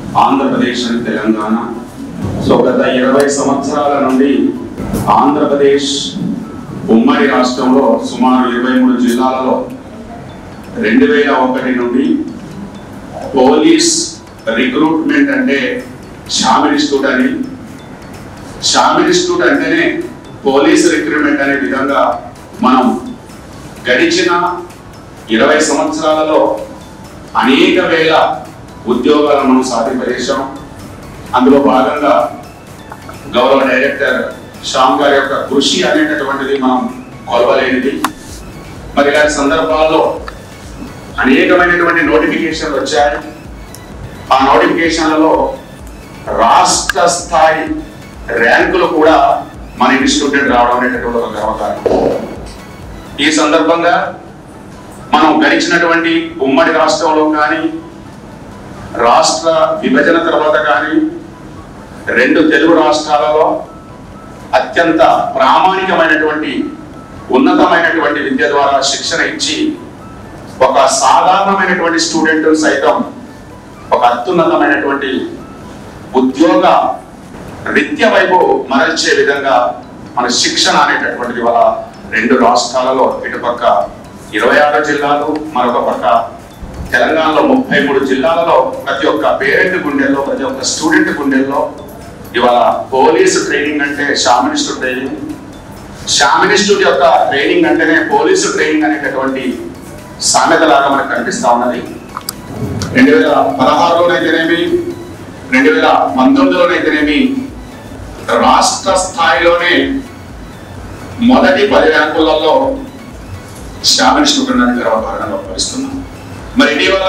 Andhra Pradesh and Telangana so గత ఇరవై సంవత్సరాల నుండి ఆంధ్రప్రదేశ్ ఉమ్మడి రాష్ట్రంలో సుమారు ఇరవై మూడు జిల్లాలలో రెండు వేల ఒకటి నుండి పోలీస్ రిక్రూట్మెంట్ అంటే షామిల్ ఇన్స్టిట్యూట్ అని షామిల్ ఇన్స్టిట్యూట్ అంటేనే పోలీస్ రిక్రూట్మెంట్ అనే విధంగా మనం గడిచిన ఇరవై సంవత్సరాలలో అనేక వేల ఉద్యోగాలను మనం సాధింపజేశాం అందులో భాగంగా గౌరవ డైరెక్టర్ శ్యామ్ గారి యొక్క కృషి అనేటటువంటిది మనం కొలవలేనిది మరి ఇలాంటి సందర్భాల్లో అనేకమైనటువంటి నోటిఫికేషన్లు వచ్చాయి ఆ నోటిఫికేషన్లలో రాష్ట్ర స్థాయి ర్యాంకులు కూడా మన ఇన్స్టిట్యూట్ రావడం అనేటటువంటి ఒక గర్వకారణం ఈ సందర్భంగా మనం గడిచినటువంటి ఉమ్మడి రాష్ట్రంలో కానీ రాష్ట్ర విభజన తర్వాత కానీ రెండు తెలుగు రాష్ట్రాలలో అత్యంత ప్రామాణికమైనటువంటి ఉన్నతమైనటువంటి విద్య ద్వారా శిక్షణ ఇచ్చి ఒక సాధారణమైనటువంటి స్టూడెంట్ సైతం ఒక అత్యున్నతమైనటువంటి ఉద్యోగ విద్య వైపు మరల్చే విధంగా మన శిక్షణ అనేటటువంటిది వాళ్ళ రెండు రాష్ట్రాలలో ఇటుపక్క ఇరవై ఆరు జిల్లాలు మరొక పక్క తెలంగాణలో ముప్పై మూడు జిల్లాలలో ప్రతి ఒక్క పేరెంట్ గుండెల్లో ప్రతి ఒక్క స్టూడెంట్ గుండెల్లో ఇవాళ పోలీసు ట్రైనింగ్ అంటే షామినిస్టు ట్రైనింగ్ షామినిస్టు యొక్క ట్రైనింగ్ అంటేనే పోలీసు ట్రైనింగ్ అనేటటువంటి సామెత లాగా మనకు కనిపిస్తా ఉన్నది రెండు వేల పదహారులోనైతేనేమి రెండు వేల పంతొమ్మిదిలోనైతేనేమి రాష్ట్ర స్థాయిలోనే మొదటి పది ర్యాంకులలో శ్యామినిస్టు ఉన్నారని గర్వకారణంగా భావిస్తున్నాం మరి ఇటీవల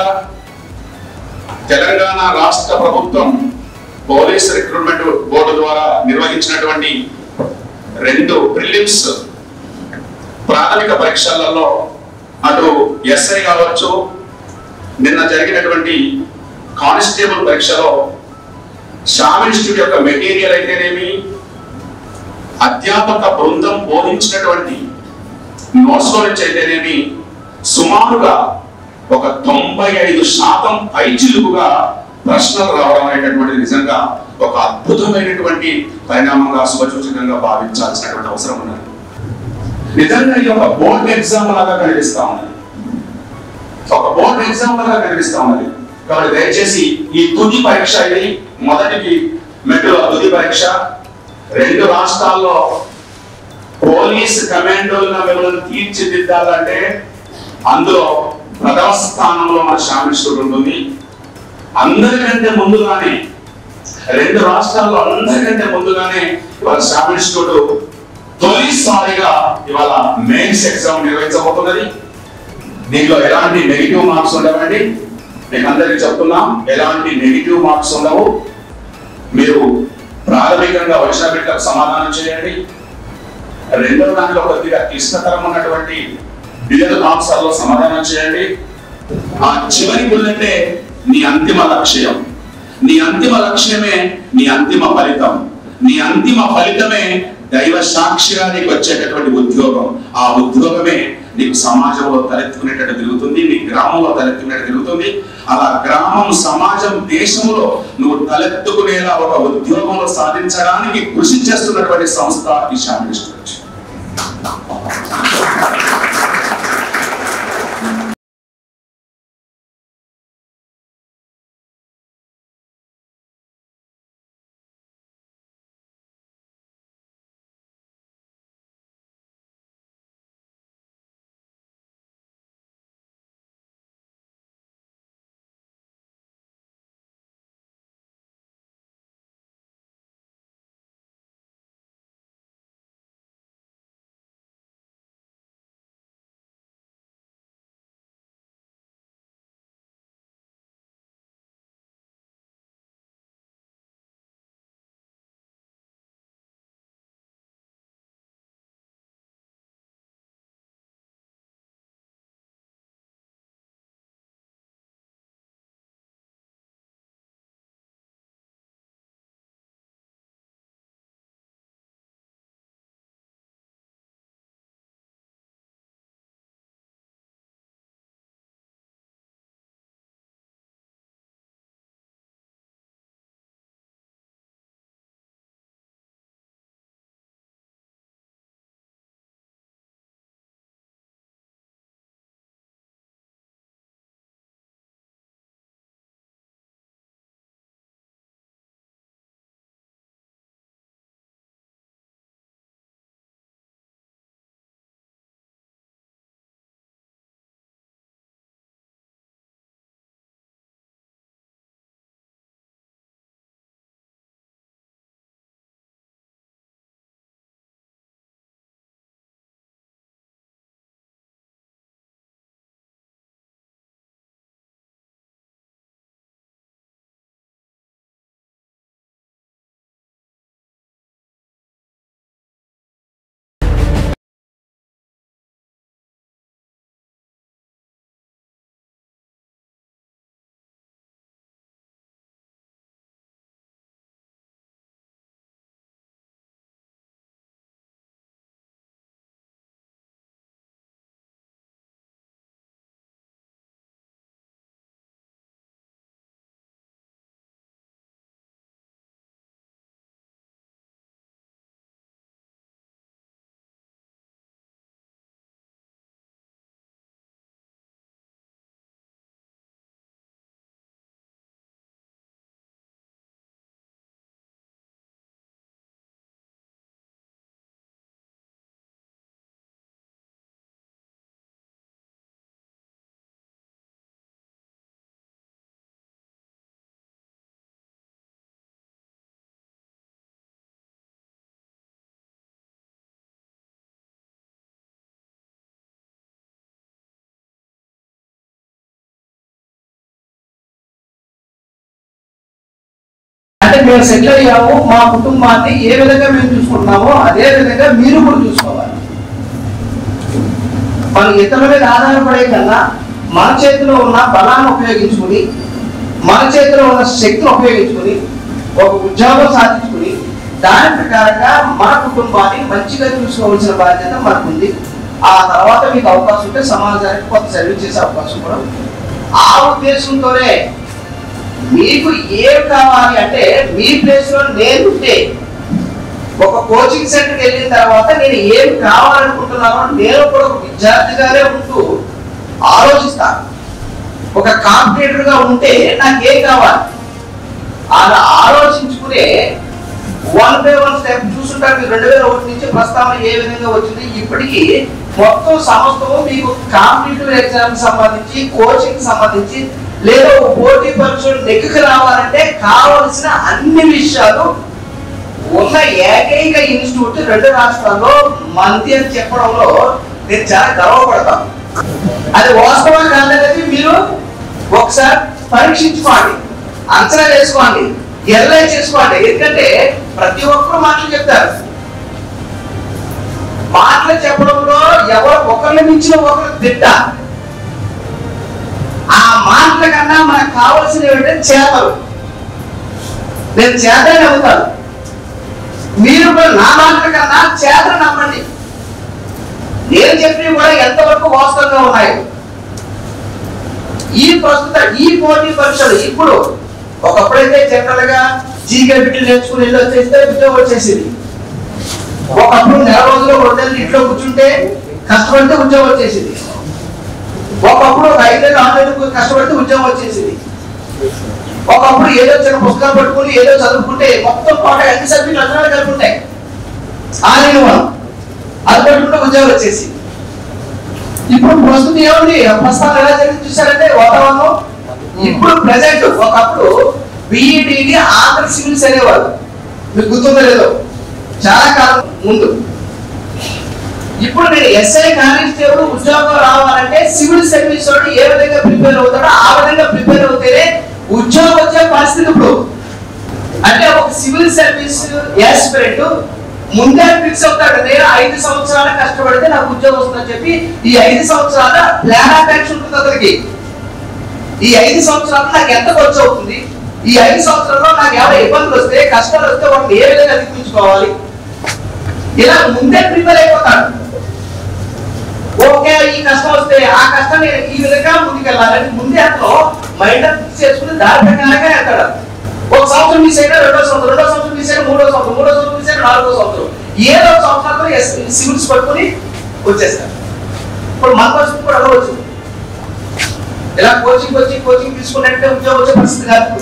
తెలంగాణ రాష్ట్ర ప్రభుత్వం పోలీస్ రిక్రూట్మెంట్ బోర్డు ద్వారా నిర్వహించినటువంటి రెండు ప్రిలిమ్స్ ప్రాథమిక పరీక్షలలో అటు ఎస్ఐ కావచ్చు నిన్న జరిగినటువంటి కానిస్టేబుల్ పరీక్షలో షామ్ ఇన్స్టిట్యూట్ యొక్క మెటీరియల్ అయితేనేమి అధ్యాపక బృందం బోధించినటువంటి నోట్స్ నుంచి అయితేనేమి సుమారుగా ఒక తొంభై ఐదు శాతం పైచిలుకుగా ప్రశ్నలు రావడం అనేటటువంటి నిజంగా ఒక అద్భుతమైనటువంటి పరిణామంగా శుభసూచకంగా భావించాల్సినటువంటి అవసరం ఉన్నది నిజంగా ఇది ఒక బోర్డ్ ఎగ్జామ్ లాగా కనిపిస్తా ఉన్నది ఒక బోర్డ్ ఎగ్జామ్ లాగా కనిపిస్తా ఉన్నది కాబట్టి దయచేసి ఈ తుది పరీక్ష ఇది మొదటికి మెట్టు తుది పరీక్ష రెండు రాష్ట్రాల్లో పోలీస్ కమాండోలుగా మిమ్మల్ని తీర్చిదిద్దాలంటే అందులో ప్రథమ స్థానంలో మన శామిల్ ఉంటుంది అందరికంటే ముందుగానే రెండు రాష్ట్రాల్లో అందరికంటే ముందుగానే ఇవాళ శామిల్ ఇన్స్టిట్యూట్ తొలిసారిగా ఇవాళ మెయిన్స్ ఎగ్జామ్ నిర్వహించబోతున్నది దీనిలో ఎలాంటి నెగిటివ్ మార్క్స్ ఉండవండి నేను అందరికి చెప్తున్నాం ఎలాంటి నెగిటివ్ మార్క్స్ ఉండవు మీరు ప్రాథమికంగా వచ్చిన బిడ్డలకు సమాధానం చేయండి రెండవ దాంట్లో కొద్దిగా క్లిష్టతరం ఉన్నటువంటి డిజైన్ అంశాల్లో సమాధానం చేయండి ఆ చివరి బుల్లెటే నీ అంతిమ లక్ష్యం నీ అంతిమ లక్ష్యమే నీ అంతిమ ఫలితం నీ అంతిమ ఫలితమే దైవ సాక్షిగా నీకు వచ్చేటటువంటి ఉద్యోగం ఆ ఉద్యోగమే నీకు సమాజంలో తలెత్తుకునేటట్టు తిరుగుతుంది నీ గ్రామంలో తలెత్తుకునేట్టు తిరుగుతుంది అలా గ్రామం సమాజం దేశంలో నువ్వు తలెత్తుకునేలా ఒక ఉద్యోగంలో సాధించడానికి కృషి చేస్తున్నటువంటి సంస్థ ఈ శామిల్ మేము సెటిల్ అయ్యాము మా కుటుంబాన్ని ఏ విధంగా మేము చూసుకుంటున్నామో అదే విధంగా మీరు కూడా చూసుకోవాలి మనం ఇతరుల మీద ఆధారపడే కన్నా మన చేతిలో ఉన్న బలాన్ని ఉపయోగించుకుని మన చేతిలో ఉన్న శక్తిని ఉపయోగించుకుని ఒక ఉద్యోగం సాధించుకుని దాని ప్రకారంగా మన కుటుంబాన్ని మంచిగా చూసుకోవాల్సిన బాధ్యత మనకుంది ఆ తర్వాత మీకు అవకాశం ఉంటే సమాజానికి కొంత సర్వీస్ చేసే అవకాశం కూడా ఉంది. ఆ ఉద్దేశంతోనే మీకు ఏం కావాలి అంటే మీ ప్లేస్ లో నేనుంటే ఒక కోచింగ్ సెంటర్కి వెళ్ళిన తర్వాత నేను ఏం కావాలనుకుంటున్నానో నేను కూడా ఒక విద్యార్థిగానే ఉంటూ ఆలోచిస్తాను ఒక కాంపిటేటర్ గా ఉంటే నాకు ఏం కావాలి అలా ఆలోచించుకునే వన్ బై వన్ స్టెప్ చూస్తుంటారు మీరు రెండు వేల ఒకటి నుంచి ప్రస్తావన ఏ విధంగా వచ్చింది ఇప్పటికీ మొత్తం సమస్తము మీకు కాంపిటేటివ్ ఎగ్జామ్ సంబంధించి కోచింగ్ సంబంధించి లేదా ఒక పోటీ పరీక్షలు నెగ్గుకు రావాలంటే కావలసిన అన్ని విషయాలు ఉన్న ఏకైక ఇన్స్టిట్యూట్ రెండు రాష్ట్రాల్లో మంది అని చెప్పడంలో నేను చాలా గర్వపడతాను అది వాస్తవం కాదనేది మీరు ఒకసారి పరీక్షించుకోండి అంచనా వేసుకోండి ఎర్లై చేసుకోండి ఎందుకంటే ప్రతి ఒక్కరు మాటలు చెప్తారు మాటలు చెప్పడంలో ఎవరు ఒకరిని మించిన ఒకరు తిట్ట ఆ మాటల కన్నా మనకు కావాల్సిన ఏంటంటే చేతలు నేను చేతనే అవుతాను మీరు కూడా నా మాటల కన్నా చేతను నమ్మండి నేను చెప్పినవి కూడా ఎంతవరకు వాస్తవంగా ఉన్నాయి ఈ ప్రస్తుత ఈ పోటీ పరీక్షలు ఇప్పుడు ఒకప్పుడైతే జనరల్ గా జీకే బిడ్డలు నేర్చుకుని వెళ్ళి వచ్చేస్తే ఉద్యోగం వచ్చేసింది ఒకప్పుడు నెల రోజులు రెండు నెలలు ఇంట్లో కూర్చుంటే కష్టపడితే ఉద్యోగం వచ్చేసింది ఒకప్పుడు ఒక ఐదేళ్ళు ఆరు నెలలు కష్టపడితే ఉద్యోగం వచ్చేసింది ఒకప్పుడు ఏదో చిన్న పుస్తకాలు పట్టుకుని ఏదో చదువుకుంటే మొత్తం పాట అన్ని సబ్జెక్టులు అందరూ కలిపి ఉంటాయి ఆన్లైన్ మనం అది పట్టుకుంటే ఉద్యోగం వచ్చేసి ఇప్పుడు ప్రస్తుతం ఏముంది ప్రస్తుతం ఎలా జరిగింది చూసారంటే వాతావరణం ఇప్పుడు ప్రజెంట్ ఒకప్పుడు బిఈడిని ఆంధ్ర సివిల్స్ అనేవారు మీకు గుర్తుందో లేదో చాలా కాలం ముందు ఇప్పుడు నేను ఎస్ఐ కానిస్టేబుల్ ఉద్యోగం రావాలంటే సివిల్ సర్వీస్ వాడు ఏ విధంగా ప్రిపేర్ అవుతాడో ఆ విధంగా ప్రిపేర్ అవుతేనే ఉద్యోగం వచ్చే పరిస్థితి ఇప్పుడు అంటే ఒక సివిల్ సర్వీస్ యాస్పిరెంట్ ముందే ఫిక్స్ అవుతాడు నేను ఐదు సంవత్సరాలు కష్టపడితే నాకు ఉద్యోగం వస్తుందని చెప్పి ఈ ఐదు సంవత్సరాల ప్లాన్ ఆఫ్ యాక్షన్ ఉంటుంది అతనికి ఈ ఐదు సంవత్సరాలు నాకు ఎంత ఖర్చు అవుతుంది ఈ ఐదు సంవత్సరాల్లో నాకు ఏమైనా ఇబ్బందులు వస్తే కష్టాలు వస్తే వాటిని ఏ విధంగా అధిగమించుకోవాలి ఇలా ముందే ప్రిపేర్ అయిపోతాడు ఓకే ఈ కష్టం వస్తే ఆ కష్టం నేను ఈ విధంగా ముందుకెళ్ళాలని ముందే అతను మైండ్ ఫిక్స్ చేసుకుని దాని ప్రకారంగా వెళ్తాడు ఒక సంవత్సరం మిస్ అయినా రెండో సంవత్సరం రెండో సంవత్సరం మిస్ అయినా మూడో సంవత్సరం మూడో సంవత్సరం మిస్ అయినా నాలుగో సంవత్సరం ఏదో ఒక సంవత్సరంలో సివిల్స్ పట్టుకుని వచ్చేస్తారు ఇప్పుడు మన పరిస్థితి కూడా అలా వచ్చింది ఇలా కోచింగ్ వచ్చి కోచింగ్ తీసుకున్నట్టే ఉద్యోగం వచ్చే పరిస్థితి కాదు ఇప్పుడు.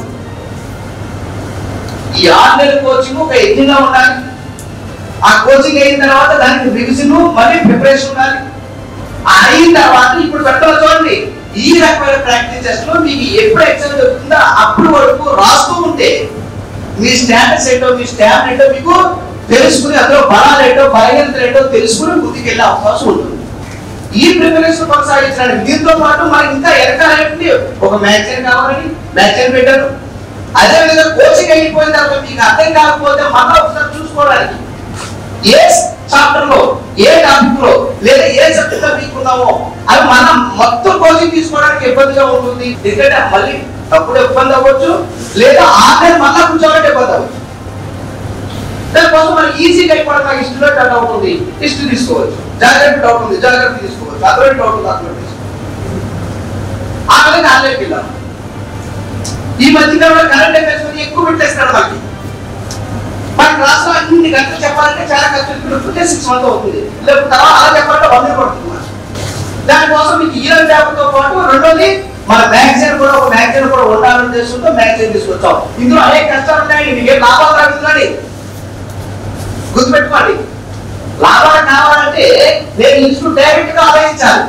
ఈ ఆరు నెలల కోచింగ్ ఒక యజ్ఞంగా ఉండాలి ఆ కోచింగ్ అయిన తర్వాత దానికి రివిజన్ మళ్ళీ ప్రిపరేషన్ ఉండాలి ఆ అయిన తర్వాత ఇప్పుడు పెట్టాలి చూడండి ఈ రకమైన ప్రాక్టీస్ టెస్ట్ లో మీకు ఎప్పుడు ఎగ్జామ్ జరుగుతుందో అప్పుడు వరకు రాస్తూ ఉంటే మీ స్టాటస్ ఏంటో మీ స్టాంప్ ఏంటో మీకు తెలుసుకుని అందులో బలాలు ఏంటో బలహీనతలు ఏంటో తెలుసుకుని ముందుకెళ్ళే అవకాశం ఉంటుంది ఈ ప్రిపరేషన్ కొనసాగించడానికి దీంతో పాటు మనకి ఇంకా ఎరకాలంటే ఒక మ్యాగజైన్ కావాలని మ్యాగజైన్ పెట్టారు అదే విధంగా కోచింగ్ అయిపోయిన తర్వాత మీకు అర్థం కాకపోతే మళ్ళీ ఒకసారి చూసుకోవడానికి ఏ చాప్టర్ లో ఏ టాపిక్ లో లేదా ఏ సబ్జెక్ట్ లో వీక్ ఉన్నామో అది మనం మొత్తం కోచింగ్ తీసుకోవడానికి ఇబ్బందిగా ఉంటుంది ఎందుకంటే మళ్ళీ తప్పుడు ఇబ్బంది అవ్వచ్చు లేదా ఆఖరి మళ్ళా కూర్చోవాలంటే ఇబ్బంది అవ్వచ్చు దానికోసం మనం ఈజీగా అయిపోవడం నాకు హిస్టరీలో డౌట్ ఉంది హిస్టరీ తీసుకోవచ్చు జాగ్రత్త డౌట్ ఉంది జాగ్రత్త తీసుకోవచ్చు అందులో డౌట్ ఉంది అందులో తీసుకోవచ్చు ఆ విధంగా ఆన్లైన్కి వెళ్ళాం ఈ మధ్యకాలంలో కరెంట్ అఫైర్స్ మీద ఎక్కువ పెట్టేస్తున్నాడు మనకి మన క్లాస్లో అన్ని గంటలు చెప్పాలంటే చాలా కష్టం ఇప్పుడు సిక్స్ మంత్ అవుతుంది లేకపోతే తర్వాత అలా చెప్పాలంటే వంద పడుతుంది మనకి. దానికోసం మీకు ఈ రెండు పేపర్తో పాటు రెండోది మన మ్యాగజైన్ కూడా ఒక మ్యాగజైన్ కూడా ఉండాలని ఉద్దేశంతో మ్యాగజైన్ తీసుకొచ్చాం ఇందులో అనేక కష్టాలు ఉన్నాయండి మీకు ఏం లాభాలు రాకుందండి గుర్తుపెట్టుకోండి లాభాలు కావాలంటే నేను ఇన్స్టిట్యూట్ డైరెక్ట్ గా ఆలోచించాలి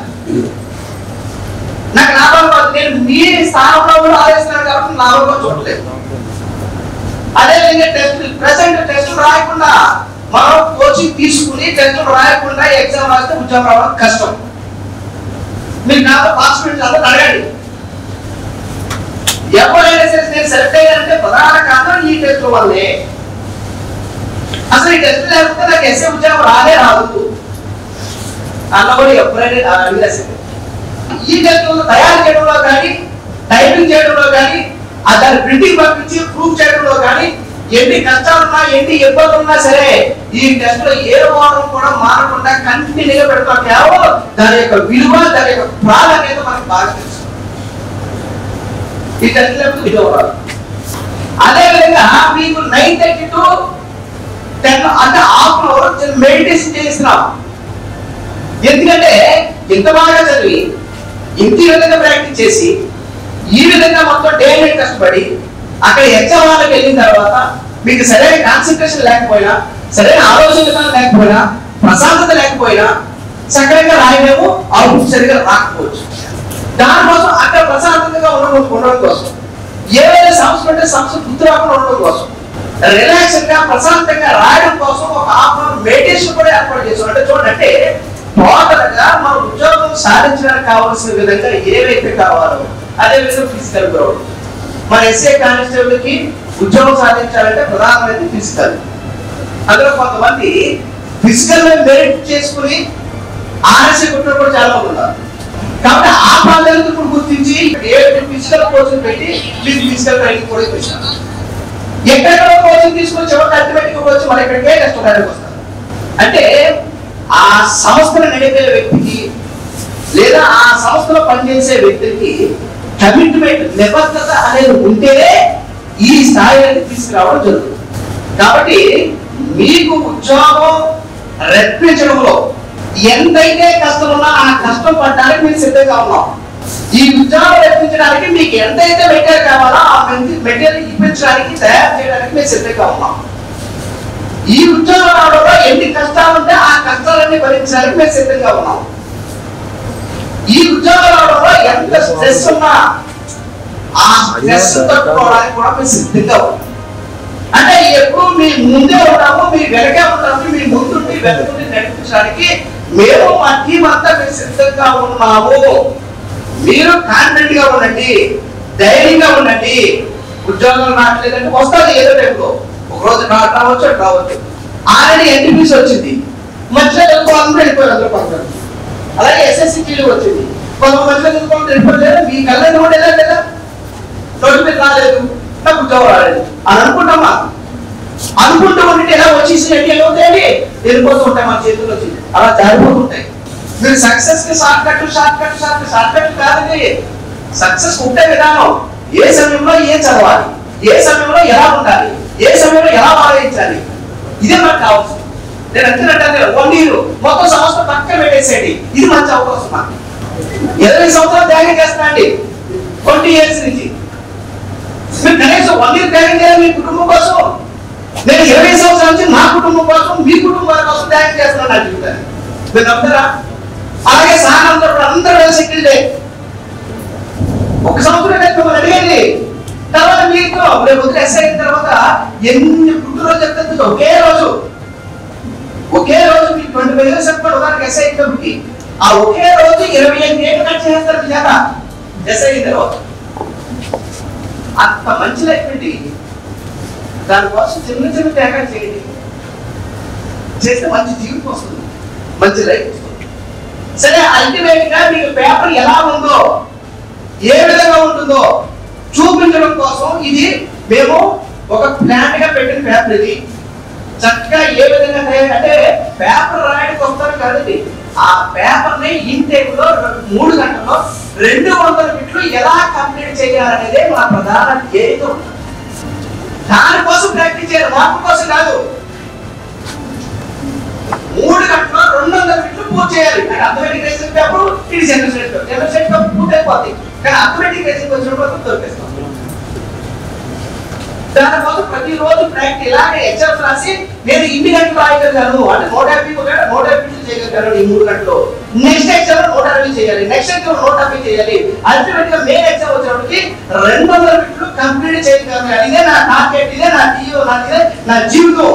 నాకు లాభాలు కాదు నేను మీ స్థానంలో కూడా ఆలోచిస్తున్నాను కాబట్టి లాభం కూడా చూడలేదు అదే విధంగా టెస్ట్ ప్రెసెంట్ టెస్ట్ రాయకుండా మనం కోచింగ్ తీసుకుని టెస్ట్ రాయకుండా ఎగ్జామ్ రాస్తే ఉద్యోగం రావడం కష్టం మీరు నాతో పార్టిసిపేట్ అందరూ అడగండి ఎవరైనా సరే నేను సెలెక్ట్ అయ్యానంటే ప్రధాన కారణం ఈ టెస్ట్ వల్లే అసలు ఈ టెస్ట్ లేకపోతే నాకు ఎస్ఏ ఉద్యోగం రానే రాదు అన్న కూడా ఎప్పుడైనా అడిగేసింది ఈ టెస్టులను తయారు చేయడంలో కానీ టైపింగ్ చేయడంలో కానీ ఆ దాని ప్రింటింగ్ పంపించి ప్రూఫ్ చేయడంలో కానీ ఎన్ని కష్టాలున్నా ఎన్ని ఇబ్బందులు ఉన్నా సరే ఈ టెస్ట్ లో ఏ వారం కూడా మారకుండా కంటిన్యూగా పెడతాం కేవలం దాని యొక్క విలువ దాని యొక్క ప్రాధాన్యత మనకు బాగా తెలుసు ఈ టెస్ట్ లేకపోతే విలువ రాదు అదే విధంగా మీకు నైన్ థర్టీ టు టెన్ అంటే హాఫ్ అన్ అవర్ మెడిటేషన్ చేస్తున్నాం ఎందుకంటే ఇంత బాగా చదివి ఇంత ఈ విధంగా ప్రాక్టీస్ చేసి ఈ విధంగా మొత్తం డే నైట్ కష్టపడి అక్కడ ఎగ్జామ్ వాళ్ళకి వెళ్ళిన తర్వాత మీకు సరైన కాన్సన్ట్రేషన్ లేకపోయినా సరైన ఆలోచన విధానం లేకపోయినా ప్రశాంతత లేకపోయినా సక్రమంగా రాయలేము అవుట్పుట్ సరిగా రాకపోవచ్చు దానికోసం అక్కడ ప్రశాంతంగా ఉండడం ఉండడం కోసం ఏవైనా సమస్యలు ఉంటే సమస్య గుర్తు రాకుండా ఉండడం కోసం రిలాక్స్ గా ప్రశాంతంగా రాయడం కోసం ఒక హాఫ్ అవర్ మెడిటేషన్ కూడా ఏర్పాటు చేసాం అంటే చూడండి అంటే టోటల్ గా మన ఉద్యోగం సాధించడానికి కావాల్సిన విధంగా ఏవైతే కావాలో అదే విధంగా ఫిజికల్ గ్రౌండ్ మన ఎస్ఏ కానిస్టేబుల్ కి ఉద్యోగం సాధించాలంటే ప్రధానమైనది ఫిజికల్ అందులో కొంతమంది ఫిజికల్ మెరిట్ చేసుకుని ఆర్ఎస్ఏ కుట్టిన కూడా చాలా మంది ఉన్నారు కాబట్టి ఆ ప్రాధాన్యత ఇప్పుడు గుర్తించి ఏ ఫిజికల్ కోచింగ్ పెట్టి మీకు ఫిజికల్ ట్రైనింగ్ కూడా ఇప్పించారు ఎక్కడెక్కడ కోచింగ్ తీసుకొని చివరికి అల్టిమేట్గా వచ్చి మన ఇక్కడికే టెస్ట్ రాయడానికి వస్తారు అంటే ఆ సంస్థను నడిపే వ్యక్తికి లేదా ఆ సంస్థలో పనిచేసే వ్యక్తికి కమిట్మెంట్ నిబద్ధత అనేది ఉంటేనే ఈ స్థాయికి తీసుకురావడం జరుగుతుంది కాబట్టి మీకు ఉద్యోగం రప్పించడంలో ఎంతైతే కష్టం ఉన్నా ఆ కష్టం పడడానికి మేము సిద్ధంగా ఉన్నాం ఈ ఉద్యోగం రప్పించడానికి మీకు ఎంతైతే మెటీరియల్ కావాలో ఆ మెటీరియల్ ఇప్పించడానికి తయారు చేయడానికి మేము సిద్ధంగా ఉన్నాం ఈ ఉద్యోగం రావడంలో ఎన్ని కష్టాలు ఉంటే ఆ కష్టాలన్నీ భరించడానికి మేము సిద్ధంగా ఉన్నాం ఈ ఉద్యోగం రావడంలో ఎంత స్ట్రెస్ ఉన్నా ఆ స్ట్రెస్ తట్టుకోవడానికి కూడా మేము సిద్ధంగా ఉన్నాం అంటే ఎప్పుడు మీ ముందే ఉంటాము మీ వెనకే ఉంటాము మీ ముందుండి వెనుకుండి నడిపించడానికి మేము మా టీం అంతా మేము సిద్ధంగా ఉన్నాము మీరు కాన్ఫిడెంట్ గా ఉండండి ధైర్యంగా ఉండండి ఉద్యోగం రావట్లేదంటే వస్తుంది ఏదో టైంలో ఒక రోజు రా- రావచ్చు అటు రావచ్చు ఆల్రెడీ ఎన్టీపీసీ వచ్చింది మధ్యలో చదువుకోవాలంటే వెళ్ళిపోయారు అందరూ కొందరు అలాగే ఎస్ఎస్సి కీలు వచ్చింది కొంతమంది మధ్యలో చదువుకోవాలంటే వెళ్ళిపోలేదు మీ కళ్ళ కూడా ఎలా లేదా నోటి మీద రాలేదు నాకు ఉద్యోగం రాలేదు అని అనుకుంటామా అనుకుంటూ ఉంటే ఎలా వచ్చేసి అంటే ఏమవుతాయండి వెళ్ళిపోతూ ఉంటాయి మన చేతుల్లో వచ్చి అలా జారిపోతుంటాయి మీరు సక్సెస్ కి short cut short cut short short cut కాదండి సక్సెస్ ఉంటే విధానం ఏ సమయంలో ఏం చదవాలి ఏ సమయంలో ఎలా ఉండాలి ఏ సమయంలో ఎలా ఆలోచించాలి ఇదే మనకు కావాల్సింది నేను అంటున్నట్టు వన్ ఇయర్ మొత్తం సంవత్సరం పక్కన పెట్టేసేయండి ఇది మంచి అవకాశం నాకు ఇరవై సంవత్సరాలు త్యాగం చేస్తున్నా అండి ట్వంటీ ఇయర్స్ నుంచి మీరు కనీసం వన్ ఇయర్ త్యాగం చేయాలి మీ కుటుంబం కోసం నేను ఇరవై సంవత్సరాల నుంచి నా కుటుంబం కోసం మీ కుటుంబాల కోసం త్యాగం చేస్తున్నాను నా జీవితాన్ని మీరు నమ్ముతారా అలాగే సహనంతో అందరూ వెళ్ళి సెటిల్డ్ ఒక సంవత్సరం అయితే మిమ్మల్ని అడిగేది తర్వాత మీకు రేపు వదిలి ఎస్ అయిన తర్వాత ఎన్ని పుట్టినరోజు చెప్తుంది ఒకే రోజు ఒకే రోజు మీకు ట్వంటీ ఫైవ్ ఇయర్స్ చెప్పాడు ఉదాహరణకి ఎస్ అయినప్పటికి ఆ ఒకే రోజు ఇరవై ఐదు ఏళ్ళు కట్ చేస్తారు మీ చేత ఎస్ అయిన తర్వాత అంత మంచి లైఫ్ అండి దానికోసం చిన్న చిన్న త్యాగాలు చేయండి చేస్తే మంచి జీవితం వస్తుంది మంచి లైఫ్ వస్తుంది సరే అల్టిమేట్ గా మీకు పేపర్ ఎలా ఉందో ఏ విధంగా ఉంటుందో చూపించడం కోసం ఇది మేము ఒక ప్లాన్ గా పెట్టిన పేపర్ ఇది చక్కగా ఏ విధంగా తయారు- అంటే పేపర్ రాయడానికి వస్తారు కదండి ఆ పేపర్ ని ఇంటేక్ లో మూడు గంటల్లో రెండు వందల బిట్లు ఎలా కంప్లీట్ చేయాలనేదే మా ప్రధాన ధ్యేయం దానికోసం ప్రాక్టీస్ చేయాలి మార్పు కోసం కాదు మూడు గంటల్లో రెండు వందల బిట్లు పూర్తి చేయాలి అంటే అథమెటిక్ రేసింగ్ పేపర్ ఇది general studies paper general studies paper పూర్తి అయిపోతుంది కానీ అథమెటిక్ రేసింగ్ వచ్చినప్పుడు దొరికేస్తాం దానికోసం ప్రతిరోజు ప్రాక్టీస్ ఇలాగే ఎగ్జామ్స్ రాసి నేను ఇన్ని గంటలు రాయగలిగాను అంటే నూట యాభై ఒక నూట యాభై చేయగలిగాను ఈ మూడు గంటలు నెక్స్ట్ ఎగ్జామ్ నూట యాభై చేయాలి నెక్స్ట్ ఎగ్జామ్ నూట యాభై చేయాలి అల్టిమేట్ గా మెయిన్ ఎగ్జామ్ వచ్చినప్పటికి రెండు వందల బిట్లు కంప్లీట్ చేయగలిగాను ఇదే నా టార్గెట్ ఇదే నా టీఓ నా ఇదే నా జీవితం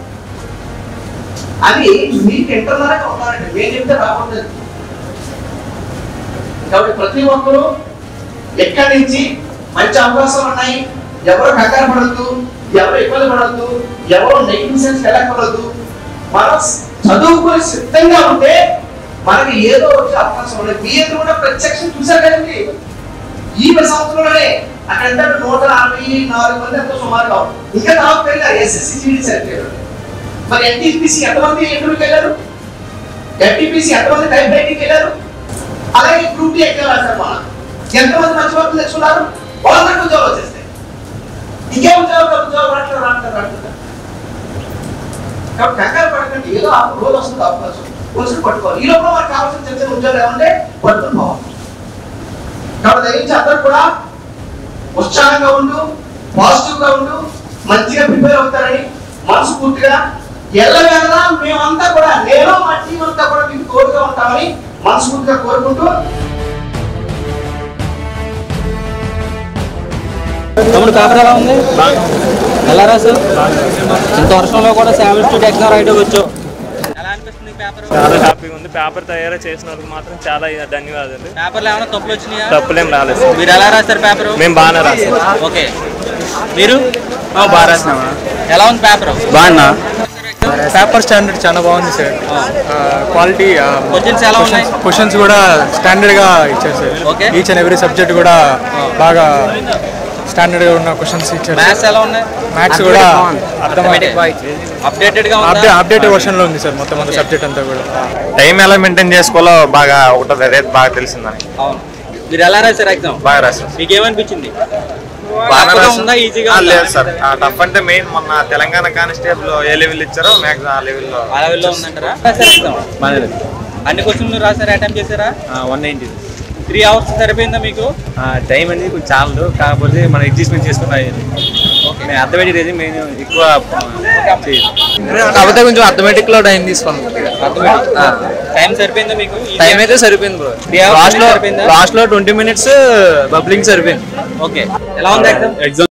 అది మీకు ఇంటర్నల్ గా ఉన్నారండి మేము చెప్తే రాకూడదు కాబట్టి ప్రతి ఒక్కరూ ఎక్కడి నుంచి మంచి అవకాశాలు ఉన్నాయి ఎవరు కంగారు పడద్దు ఎవరు ఇబ్బంది పడద్దు ఎవరు నెగిటివ్ సెన్స్ వెళ్ళకూడదు మనం చదువుకుని సిద్ధంగా ఉంటే మనకి ఏదో వచ్చే అవకాశం ఉంది మీ ఎదురు కూడా ప్రత్యక్షం చూసారు కదండి ఈ సంవత్సరంలోనే అక్కడ నూట అరవై నాలుగు మంది ఎంతో సుమారుగా ఉంది. ఇంకా తర్వాత పెరిగారు ఎస్ఎస్సి జీడీ సర్టిఫికేట్ మరి ఎన్టీపీసీ ఎంతమంది ఇంటర్వ్యూకి వెళ్ళారు ఎన్టీపీసీ ఎంతమంది టైప్ రైటింగ్కి వెళ్ళారు అలాగే గ్రూప్ డి ఎగ్జామ్ రాశారు మన ఎంతమంది మంచి వర్క్ తెచ్చుకున్నారు వాళ్ళందరికీ ఉద్యోగాలు వచ్చేస్తాయి ఇంకే ఉద్యోగాలు ఉద్యోగాలు రావట్లేదు రావట్లేదు రావట్లేదు కాబట్టి కంగారు పడకండి ఏదో ఆ రోజు వస్తుంది అవకాశం వచ్చిన పట్టుకోవాలి ఈ లోపల మనకు కావాల్సిన చిన్న చిన్న ఉద్యోగాలు ఏమంటే పట్టుకుని పోవాలి కాబట్టి దయచేసి అందరూ కూడా ఉత్సాహంగా ఉండు పాజిటివ్ గా ఉండు మంచిగా ప్రిపేర్ అవుతారని మనస్ఫూర్తిగా ఎల్లవేళలా మేమంతా కూడా నేను మా టీం అంతా కూడా మీకు తోడుగా ఉంటామని మనస్ఫూర్తిగా కోరుకుంటూ తమ్ముడు పేపర్ ఎలా ఉంది ఎలా రాసు ఇంత వర్షంలో కూడా సెవెన్ స్టూడెంట్ ఎగ్జామ్ రాయడం వచ్చు ఎలా అనిపిస్తుంది పేపర్ చాలా హ్యాపీగా ఉంది పేపర్ తయారు చేసిన వాళ్ళకి మాత్రం చాలా ధన్యవాదాలు పేపర్లో ఏమైనా తప్పులు వచ్చినాయా తప్పులేం రాలేదు సార్. మీరు ఎలా రాస్తారు పేపర్ మేము బాగానే రాస్తాం ఓకే మీరు బాగా రాసినామా ఎలా ఉంది పేపర్ బాగున్నా పేపర్ స్టాండర్డ్ చాలా బాగుంది సార్ క్వాలిటీ క్వశ్చన్స్ ఎలా ఉన్నాయి క్వశ్చన్స్ కూడా స్టాండర్డ్ గా ఇచ్చారు sir Okay. Each and every subject కూడా బాగా స్టాండర్డ్ గా ఉన్న క్వశ్చన్స్ ఇచ్చారు మ్యాథ్స్ ఎలా ఉన్నాయి మ్యాథ్స్ కూడా అర్థమైంది అప్డేటెడ్ గా ఉందా అప్డేట్ అప్డేటెడ్ వర్షన్ లో ఉంది సార్ మొత్తం అంత సబ్జెక్ట్ అంతా కూడా టైం ఎలా మెయింటైన్ చేసుకోవాలో బాగా ఉంటుంది అదే బాగా తెలిసిందని అవును మీరు ఎలా రాశారు ఎగ్జామ్ బాగా రాశాను మీకు ఏమనిపించింది బాగా Tough గా రాశాను. ఉందా ఈజీగా ఆ, ఉందా? లేదు సార్ టఫ్ అంటే మెయిన్ మొన్న తెలంగాణ కానిస్టేబుల్ ఏ లెవెల్ ఇచ్చారో మ్యాక్సిమం ఆ లెవెల్లో ఆ లెవెల్లో ఉందంటారా రాశారు ఎగ్జామ్ అన్ని క్వశ్చన్లు రాశారా అటెంప్ట్ చేశారా వన్ నైంటీ త్రీ అవర్స్ సరిపోయిందా మీకు టైం అనేది కొంచెం చాలదు కాకపోతే మనం అడ్జస్ట్మెంట్ చేసుకుని రాయాలి నేను అర్థమెటిక్ మెయిన్ ఎక్కువ చేయదు కాకపోతే కొంచెం అథమెటిక్ లో టైం తీసుకున్నాం టైం సరిపోయిందా మీకు టైం అయితే సరిపోయింది బ్రో Three hours లాస్ట్ లో సరిపోయిందా? లాస్ట్ లో ట్వంటీ మినిట్స్ బబ్లింగ్ సరిపోయింది ఓకే ఎలా ఉంది ఎగ్జామ్ ఎగ్జామ్